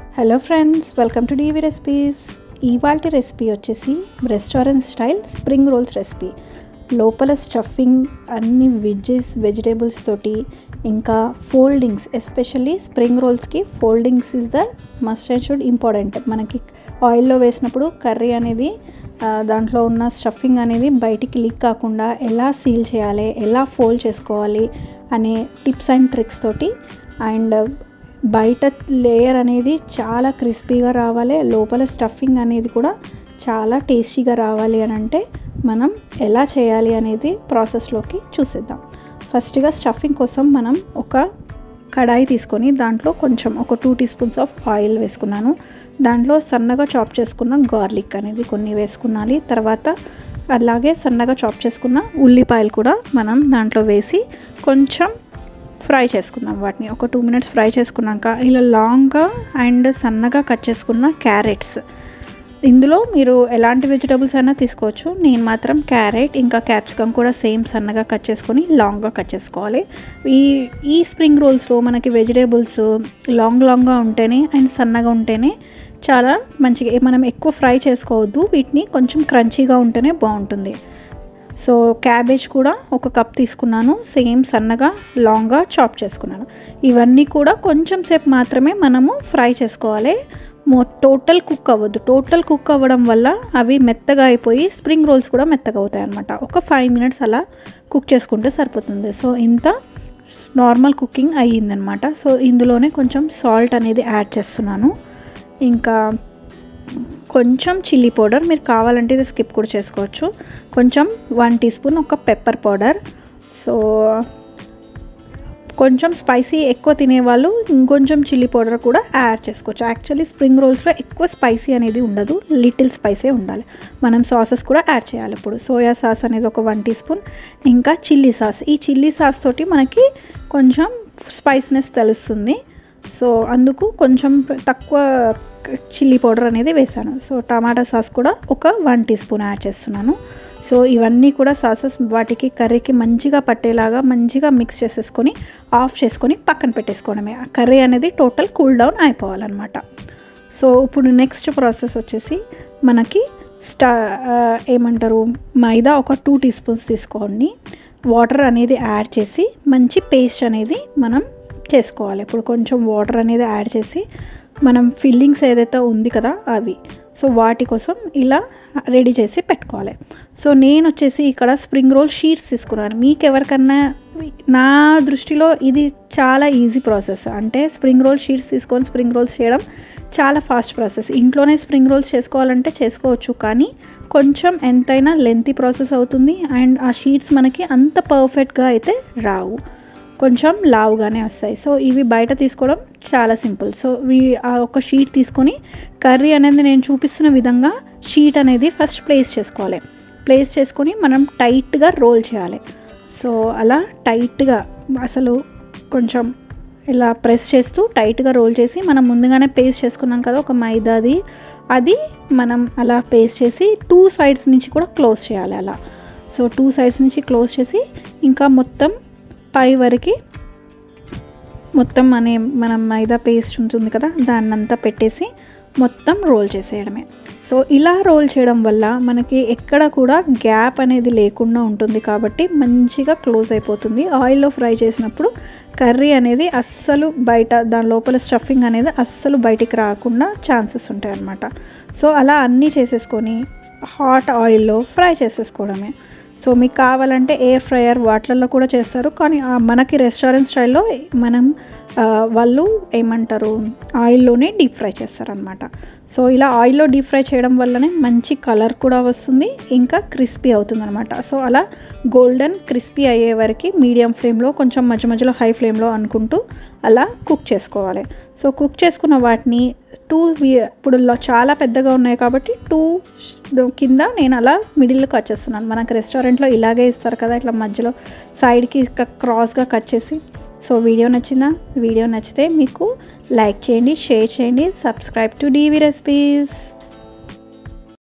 hello friends welcome to DV recipes ఇవాళ recipe వచ్చేసి restaurant style spring rolls recipe లోపల stuffing అన్ని veggies vegetables తోటి ఇంకా ఫోల్డింగ్స్ ఎస్పెషల్లీ స్ప్రింగ్ రోల్స్కి foldings is the must and should important మనకి ఆయిల్లో వేసినప్పుడు కర్రీ అనేది ఆ, దాంట్లో ఉన్న స్టఫింగ్ అనేది బయటికి లీక్ కాకుండా ఎలా సీల్ చేయాలి ఎలా ఫోల్డ్ చేసుకోవాలి అనే టిప్స్ అండ్ ట్రిక్స్ తోటి అండ్ బయట లేయర్ అనేది చాలా క్రిస్పీగా రావాలి లోపల స్టఫింగ్ అనేది కూడా చాలా టేస్టీగా రావాలి అని అంటే మనం ఎలా చేయాలి అనేది ప్రాసెస్లోకి చూసేద్దాం ఫస్ట్గా స్టఫింగ్ కోసం మనం ఒక కడాయి తీసుకొని దాంట్లో కొంచెం ఒక two teaspoons of oil వేసుకున్నాను దాంట్లో సన్నగా చాప్ చేసుకున్న గార్లిక్ అనేది కొన్ని వేసుకున్నాలి తర్వాత అలాగే సన్నగా చాప్ చేసుకున్న ఉల్లిపాయలు కూడా మనం దాంట్లో వేసి కొంచెం ఫ్రై చేసుకుందాం వాటిని ఒక టూ మినిట్స్ ఫ్రై చేసుకున్నాక ఇలా లాంగ్గా అండ్ సన్నగా కట్ చేసుకున్న క్యారెట్స్ ఇందులో మీరు ఎలాంటి వెజిటబుల్స్ అయినా తీసుకోవచ్చు నేను మాత్రం క్యారెట్ ఇంకా క్యాప్సికమ్ కూడా సేమ్ సన్నగా కట్ చేసుకొని లాంగ్గా కట్ చేసుకోవాలి ఈ ఈ స్ప్రింగ్ రోల్స్లో మనకి వెజిటేబుల్స్ లాంగ్ లాంగ్గా ఉంటేనే అండ్ సన్నగా ఉంటేనే చాలా మంచిగా మనం ఎక్కువ ఫ్రై చేసుకోవద్దు వీటిని కొంచెం క్రంచీగా ఉంటేనే బాగుంటుంది సో క్యాబేజ్ కూడా ఒక కప్ తీసుకున్నాను సేమ్ సన్నగా లాంగ్గా చాప్ చేసుకున్నాను ఇవన్నీ కూడా కొంచెం సేపు మాత్రమే మనము ఫ్రై చేసుకోవాలి మో టోటల్ కుక్ అవ్వద్దు టోటల్ కుక్ అవ్వడం వల్ల అవి మెత్తగా అయిపోయి స్ప్రింగ్ రోల్స్ కూడా మెత్తగా అవుతాయి అనమాట ఒక ఫైవ్ మినిట్స్ అలా కుక్ చేసుకుంటే సరిపోతుంది సో ఇంత నార్మల్ కుకింగ్ అయ్యిందనమాట సో ఇందులోనే కొంచెం సాల్ట్ అనేది యాడ్ చేస్తున్నాను ఇంకా కొంచెం చిల్లీ పౌడర్ మీరు కావాలంటే ఇది స్కిప్ కూడా చేసుకోవచ్చు కొంచెం వన్ టీ స్పూన్ ఒక పెప్పర్ పౌడర్ సో కొంచెం స్పైసీ ఎక్కువ తినేవాళ్ళు ఇంకొంచెం చిల్లీ పౌడర్ కూడా యాడ్ చేసుకోవచ్చు యాక్చువల్లీ స్ప్రింగ్ రోల్స్లో ఎక్కువ స్పైసీ అనేది ఉండదు లిటిల్ స్పైసే ఉండాలి మనం సాసెస్ కూడా యాడ్ చేయాలి ఇప్పుడు సోయా సాస్ అనేది ఒక వన్ టీ స్పూన్ ఇంకా చిల్లీ సాస్ ఈ చిల్లీ సాస్ తోటి మనకి కొంచెం స్పైస్నెస్ తెలుస్తుంది సో అందుకు కొంచెం తక్కువ చిల్లీ పౌడర్ అనేది వేసాను సో టమాటా సాస్ కూడా ఒక వన్ టీ స్పూన్ యాడ్ చేస్తున్నాను సో ఇవన్నీ కూడా సాసెస్ వాటికి కర్రీకి మంచిగా పట్టేలాగా మంచిగా మిక్స్ చేసేసుకొని ఆఫ్ చేసుకొని పక్కన పెట్టేసుకోవడమే ఆ కర్రీ అనేది టోటల్ కూల్ డౌన్ అయిపోవాలన్నమాట సో ఇప్పుడు నెక్స్ట్ ప్రాసెస్ వచ్చేసి మనకి స్టా ఆ, ఏమంటారు మైదా ఒక టూ టీ స్పూన్స్ తీసుకోండి వాటర్ అనేది యాడ్ చేసి మంచి పేస్ట్ అనేది మనం చేసుకోవాలి ఇప్పుడు కొంచెం వాటర్ అనేది యాడ్ చేసి మనం ఫిల్లింగ్స్ ఏదైతే ఉంది కదా అవి సో వాటి కోసం ఇలా రెడీ చేసి పెట్టుకోవాలి సో నేను వచ్చేసి ఇక్కడ స్ప్రింగ్ రోల్ షీట్స్ తీసుకున్నాను మీకు ఎవరికన్నా నా దృష్టిలో ఇది చాలా ఈజీ ప్రాసెస్ అంటే స్ప్రింగ్ రోల్ షీట్స్ తీసుకొని స్ప్రింగ్ రోల్స్ చేయడం చాలా ఫాస్ట్ ప్రాసెస్ ఇంట్లోనే స్ప్రింగ్ రోల్స్ చేసుకోవాలంటే చేసుకోవచ్చు కానీ కొంచెం ఎంతైనా లెంతీ ప్రాసెస్ అవుతుంది అండ్ ఆ షీట్స్ మనకి అంత పర్ఫెక్ట్గా అయితే రావు కొంచెం లావుగానే వస్తాయి సో ఇవి బయట తీసుకోవడం చాలా సింపుల్ సో వీ ఆ ఒక షీట్ తీసుకొని కర్రీ అనేది నేను చూపిస్తున్న విధంగా షీట్ అనేది ఫస్ట్ ప్లేస్ చేసుకోవాలి ప్లేస్ చేసుకొని మనం టైట్గా రోల్ చేయాలి సో అలా టైట్గా అసలు కొంచెం ఇలా ప్రెస్ చేస్తూ టైట్గా రోల్ చేసి మనం ముందుగానే పేస్ట్ చేసుకున్నాం కదా ఒక మైదాది అది మనం అలా పేస్ట్ చేసి టూ సైడ్స్ నుంచి కూడా క్లోజ్ చేయాలి అలా సో టూ సైడ్స్ నుంచి క్లోజ్ చేసి ఇంకా మొత్తం పై వరకు మొత్తం అనే మనం మైదా పేస్ట్ ఉంటుంది కదా దాన్నంతా పెట్టేసి మొత్తం రోల్ చేసేయడమే సో ఇలా రోల్ చేయడం వల్ల మనకి ఎక్కడ కూడా గ్యాప్ అనేది లేకుండా ఉంటుంది కాబట్టి మంచిగా క్లోజ్ అయిపోతుంది ఆయిల్లో ఫ్రై చేసినప్పుడు కర్రీ అనేది అస్సలు బయట దాని లోపల స్టఫింగ్ అనేది అస్సలు బయటికి రాకుండా ఛాన్సెస్ ఉంటాయి అన్నమాట సో అలా అన్నీ చేసేసుకొని హాట్ ఆయిల్లో ఫ్రై చేసేసుకోవడమే సో మీకు కావాలంటే ఎయిర్ ఫ్రైయర్ వాటిలలో కూడా చేస్తారు కానీ ఆ మనకి రెస్టారెంట్ స్టైల్లో మనం ఆ, వాళ్ళు ఏమంటారు ఆయిల్లోనే డీప్ ఫ్రై చేస్తారనమాట సో ఇలా ఆయిల్లో డీప్ ఫ్రై చేయడం వల్లనే మంచి కలర్ కూడా వస్తుంది ఇంకా క్రిస్పీ అవుతుంది అనమాట సో అలా గోల్డెన్ క్రిస్పీ అయ్యే వరకు మీడియం ఫ్లేమ్లో కొంచెం మధ్య మధ్యలో హై ఫ్లేమ్లో అనుకుంటూ అలా కుక్ చేసుకోవాలి సో కుక్ చేసుకున్న వాటిని టూ ఇప్పుడు లో- చాలా పెద్దగా ఉన్నాయి కాబట్టి టూ కింద నేను అలా మిడిల్లో కట్ చేస్తున్నాను మనకు రెస్టారెంట్లో ఇలాగే ఇస్తారు కదా ఇట్లా మధ్యలో సైడ్కి క్రాస్గా కట్ చేసి సో వీడియో నచ్చిందా వీడియో నచ్చితే మీకు లైక్ చేయండి షేర్ చేయండి సబ్స్క్రైబ్ టు డీవీ రెసిపీస్